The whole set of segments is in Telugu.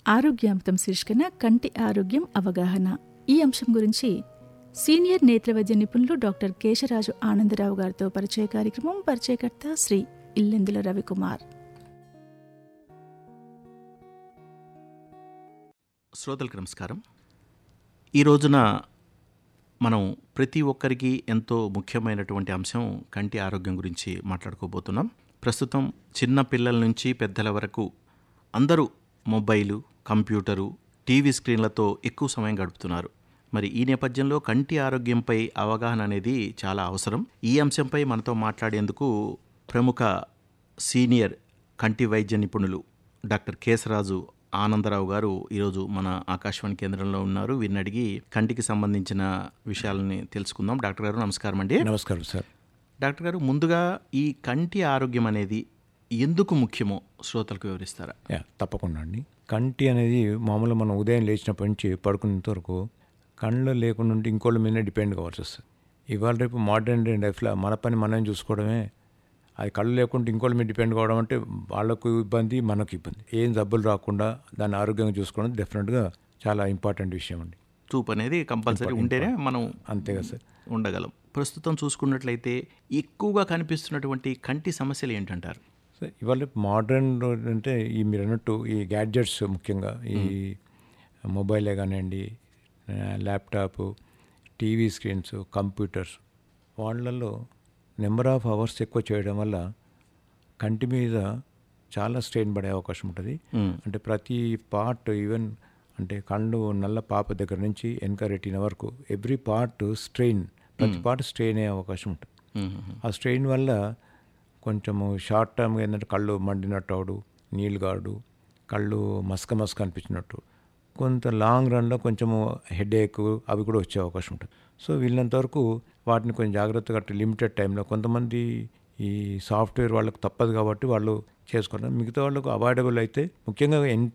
ఆరోగ్యాంతం శీర్షికన కంటి ఆరోగ్యం అవగాహన ఈ అంశం గురించి సీనియర్ నేత్రవైద్య నిపుణులు డాక్టర్ కేశరాజు ఆనందరావు గారితో పరిచయ కార్యక్రమం పరిచయకర్త శ్రీ ఇల్లెందుల రవికుమార్ శ్రోతలకు నమస్కారం ఈ రోజున మనం ప్రతి ఒక్కరికి ఎంతో ముఖ్యమైనటువంటి అంశం కంటి ఆరోగ్యం గురించి మాట్లాడుకోబోతున్నాం ప్రస్తుతం చిన్న పిల్లల నుంచి పెద్దల వరకు అందరూ మొబైలు కంప్యూటరు టీవీ స్క్రీన్లతో ఎక్కువ సమయం గడుపుతున్నారు మరి ఈ నేపథ్యంలో కంటి ఆరోగ్యంపై అవగాహన అనేది చాలా అవసరం ఈ అంశంపై మనతో మాట్లాడేందుకు ప్రముఖ సీనియర్ కంటి వైద్య నిపుణులు డాక్టర్ కేశరాజు ఆనందరావు గారు ఈరోజు మన ఆకాశవాణి కేంద్రంలో ఉన్నారు వీరిని అడిగి కంటికి సంబంధించిన విషయాలని తెలుసుకుందాం డాక్టర్ గారు నమస్కారం అండి నమస్కారం సార్ డాక్టర్ గారు ముందుగా ఈ కంటి ఆరోగ్యం అనేది ఎందుకు ముఖ్యమో శ్రోతలకు వివరిస్తారా యా తప్పకుండా అండి కంటి అనేది మామూలుగా మనం ఉదయం లేచినప్పటి నుంచి పడుకునేంత వరకు కళ్ళు లేకుండా ఉంటే ఇంకోళ్ళ మీదనే డిపెండ్ కావాల్సి వస్తుంది ఇవాళ రేపు మోడర్న్ డే లైఫ్లో మన పని మనం చూసుకోవడమే అది కళ్ళు లేకుండా ఇంకోళ్ళ మీద డిపెండ్ కావడం అంటే వాళ్ళకు ఇబ్బంది మనకు ఇబ్బంది ఏం జబ్బులు రాకుండా దాన్ని ఆరోగ్యంగా చూసుకోవడం డెఫినెట్గా చాలా ఇంపార్టెంట్ విషయం అండి చూపు అనేది కంపల్సరీ ఉంటేనే మనం అంతే కదా సార్ ఉండగలం ప్రస్తుతం చూసుకున్నట్లయితే ఎక్కువగా కనిపిస్తున్నటువంటి కంటి సమస్యలు ఏంటంటారు సో ఇవాళ మోడర్న్ అంటే ఈ మీరు అన్నట్టు ఈ గ్యాడ్జెట్స్ ముఖ్యంగా ఈ మొబైలే కానివ్వండి ఆ, ల్యాప్టాప్ టీవీ స్క్రీన్స్ కంప్యూటర్స్ వాళ్ళల్లో నెంబర్ ఆఫ్ అవర్స్ ఎక్కువ చేయడం వల్ల కంటి మీద చాలా స్ట్రెయిన్ పడే అవకాశం ఉంటుంది మ్మ్. అంటే ప్రతి పార్ట్ ఈవెన్ అంటే కళ్ళు నల్ల పాప దగ్గర నుంచి వెనక రెటీన వరకు ఎవ్రీ పార్ట్ స్ట్రెయిన్ ప్రతి పార్ట్ స్ట్రెయిన్ అయ్యే అవకాశం ఉంటుంది మ్మ్. ఆ స్ట్రెయిన్ వల్ల కొంచెము షార్ట్ టర్మ్గా ఏంటంటే కళ్ళు మండినట్టు అవడు నీళ్ళు గాడు కళ్ళు మస్క మస్క అనిపించినట్టు కొంత లాంగ్ రన్లో కొంచెము హెడేక్ అవి కూడా వచ్చే అవకాశం ఉంటుంది సో వీళ్ళంత వరకు వాటిని కొంచెం జాగ్రత్తగా లిమిటెడ్ టైంలో కొంతమంది ఈ సాఫ్ట్వేర్ వాళ్ళకు తప్పదు కాబట్టి వాళ్ళు చేసుకుంటారు మిగతా వాళ్ళకు అవాయిడబుల్ అయితే ముఖ్యంగా ఎంత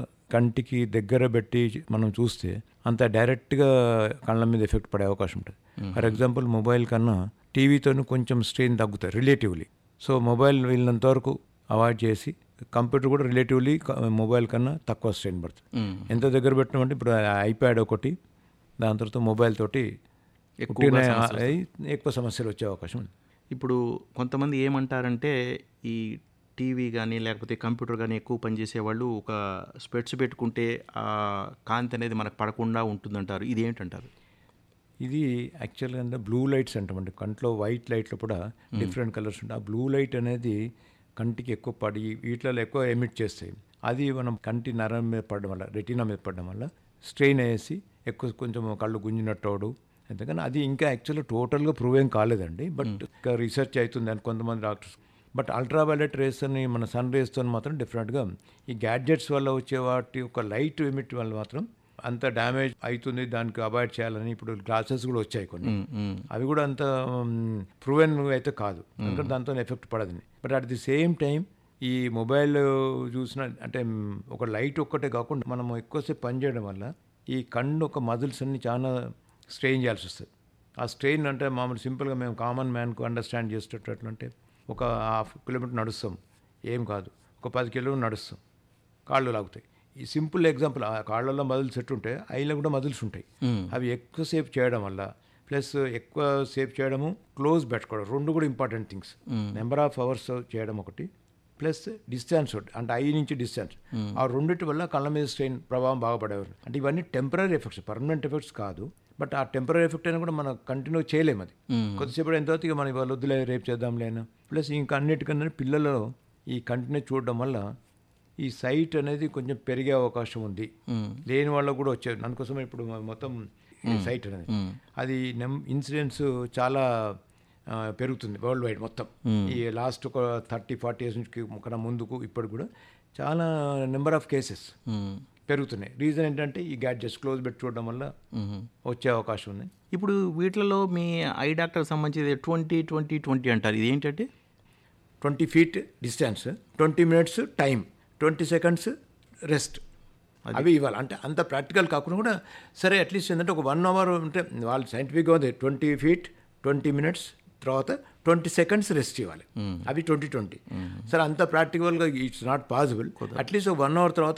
కంటికి దగ్గర పెట్టి మనం చూస్తే అంత డైరెక్ట్గా కళ్ళ మీద ఎఫెక్ట్ పడే అవకాశం ఉంటుంది ఫర్ ఎగ్జాంపుల్ మొబైల్ కన్నా టీవీతో కొంచెం స్ట్రెయిన్ తగ్గుతాయి రిలేటివ్లీ సో మొబైల్ వీళ్ళంత వరకు అవాయిడ్ చేసి కంప్యూటర్ కూడా రిలేటివ్లీ మొబైల్ కన్నా తక్కువ స్ట్రెయిన్ పడుతుంది మ్మ్. ఎంత దగ్గర పెట్టినామంటే ఇప్పుడు ఐప్యాడ్ ఒకటి దాని తర్వాత మొబైల్ తోటి ఎక్కువగా ఉట్టినే సమస్యలు అయి ఎక్కువ సమస్యలు వచ్చే అవకాశం ఉంది ఇప్పుడు కొంతమంది ఏమంటారంటే ఈ టీవీ కానీ లేకపోతే కంప్యూటర్ కానీ ఎక్కువ పనిచేసే వాళ్ళు ఒక స్పెట్స్ పెట్టుకుంటే ఆ కాంతి అనేది మనకు పడకుండా ఉంటుందంటారు ఇది ఏంటంటారు ఇది యాక్చువల్గా అంటే బ్లూ లైట్స్ అంటామండి కంట్లో వైట్ లైట్లో కూడా డిఫరెంట్ కలర్స్ ఉంటాయి ఆ బ్లూ లైట్ అనేది కంటికి ఎక్కువ పడి వీటిలో ఎక్కువ ఎమిట్ చేస్తాయి అది మనం కంటి నరం మీద పడడం వల్ల రెటీనా మీద పడడం వల్ల స్ట్రెయిన్ వేసి ఎక్కువ కొంచెం కళ్ళు గుంజినట్టోడు ఎందుకని అది ఇంకా యాక్చువల్గా టోటల్గా ప్రూవ్ ఏం కాలేదండి బట్ ఇంకా రీసెర్చ్ అవుతుంది అని కొంతమంది డాక్టర్స్ బట్ అల్ట్రావైలెట్ రేస్ అని మన సన్ రేస్తో మాత్రం డిఫరెంట్గా ఈ గ్యాడ్జెట్స్ వల్ల వచ్చే వాటి ఒక లైట్ ఎమిట్ వల్ల మాత్రం అంత డ్యామేజ్ అవుతుంది దానికి అవాయిడ్ చేయాలని ఇప్పుడు గ్లాసెస్ కూడా వచ్చాయి కొన్ని మ్మ్, మ్మ్. అవి కూడా అంత ప్రూవెన్ అయితే కాదు ఎందుకంటే దాంతో ఎఫెక్ట్ పడదని but at the same time ఈ మొబైల్ చూసిన అంటే మ్, ఒక లైట్ ఒక్కటే కాకుండా మనం ఎక్కువసేపు పనిచేయడం వల్ల ఈ కన్ను ఒక మజిల్స్ అన్ని చాలా స్ట్రెయిన్ చేయాల్సి వస్తుంది ఆ స్ట్రెయిన్ అంటే మామూలు సింపుల్గా మేము కామన్ మ్యాన్కు అండర్స్టాండ్ చేసేటట్లు అంటే ఒక హాఫ్ కిలోమీటర్ నడుస్తాం ఏం కాదు ఒక పది కిలోమీటర్ నడుస్తాం కాళ్ళు లాగుతాయి ఈ సింపుల్ ఎగ్జాంపుల్ ఆ కాళ్ళల్లో మజిల్స్ ఎట్టుంటాయి ఐలో కూడా మజిల్స్ ఉంటాయి అవి ఎక్కువసేపు చేయడం వల్ల ప్లస్ ఎక్కువ సేపు చేయడము క్లోజ్ పెట్టుకోవడం రెండు కూడా important things number of hours చేయడం ఒకటి ప్లస్ డిస్టెన్స్ ఒకటి అంటే ఐ నుంచి డిస్టెన్స్ ఆ రెండిటి వల్ల కళ్ళ మీద స్ట్రెయిన్ ప్రభావం బాగా పడేవారు అంటే ఇవన్నీ టెంపరీ ఎఫెక్ట్స్ పర్మనెంట్ ఎఫెక్ట్స్ కాదు బట్ ఆ టెంపరీ ఎఫెక్ట్ అయినా కూడా మనం కంటిన్యూ చేయలేము అది కొద్దిసేపు అయిన తర్వాత ఇక మనం ఇవాళ వద్దులే రేపు చేద్దాంలేను ప్లస్ ఇంకా అన్నిటికన్నా పిల్లలలో ఈ కంటిన్యూ చూడడం వల్ల ఈ సైట్ అనేది కొంచెం పెరిగే అవకాశం ఉంది లేని వాళ్ళకు కూడా వచ్చేది దానికోసం ఇప్పుడు మ- మొత్తం ఈ సైట్ అనేది అది నెం ఇన్సిడెంట్స్ చాలా ఆ, పెరుగుతుంది వరల్డ్ వైడ్ మొత్తం ఈ లాస్ట్ ఒక థర్టీ ఫార్టీ ఇయర్స్ నుంచి కన్నా ముందుకు ఇప్పుడు కూడా చాలా నెంబర్ ఆఫ్ కేసెస్ మ్మ్. పెరుగుతున్నాయి రీజన్ ఏంటంటే ఈ గ్యాడ్జెట్స్ క్లోజ్ పెట్టి చూడడం వల్ల మ్మ్. వచ్చే అవకాశం ఉంది ఇప్పుడు వీటిలలో మీ ఐ డాక్టర్ సంబంధించి ట్వంటీ ట్వంటీ ట్వంటీ అంటారు ఇది ఏంటంటే twenty feet distance twenty minutes time twenty seconds rest అవి ఇవ్వాలి అంటే అంత ప్రాక్టికల్ కాకుండా కూడా సరే అట్లీస్ట్ ఏంటంటే ఒక వన్ అవర్ అంటే వాళ్ళు సైంటిఫిక్గా ఉంది ట్వంటీ ఫీట్ ట్వంటీ మినిట్స్ తర్వాత ట్వంటీ సెకండ్స్ రెస్ట్ ఇవ్వాలి అవి ట్వంటీ ట్వంటీ సరే అంత ప్రాక్టికల్గా it's not possible at least one hour తర్వాత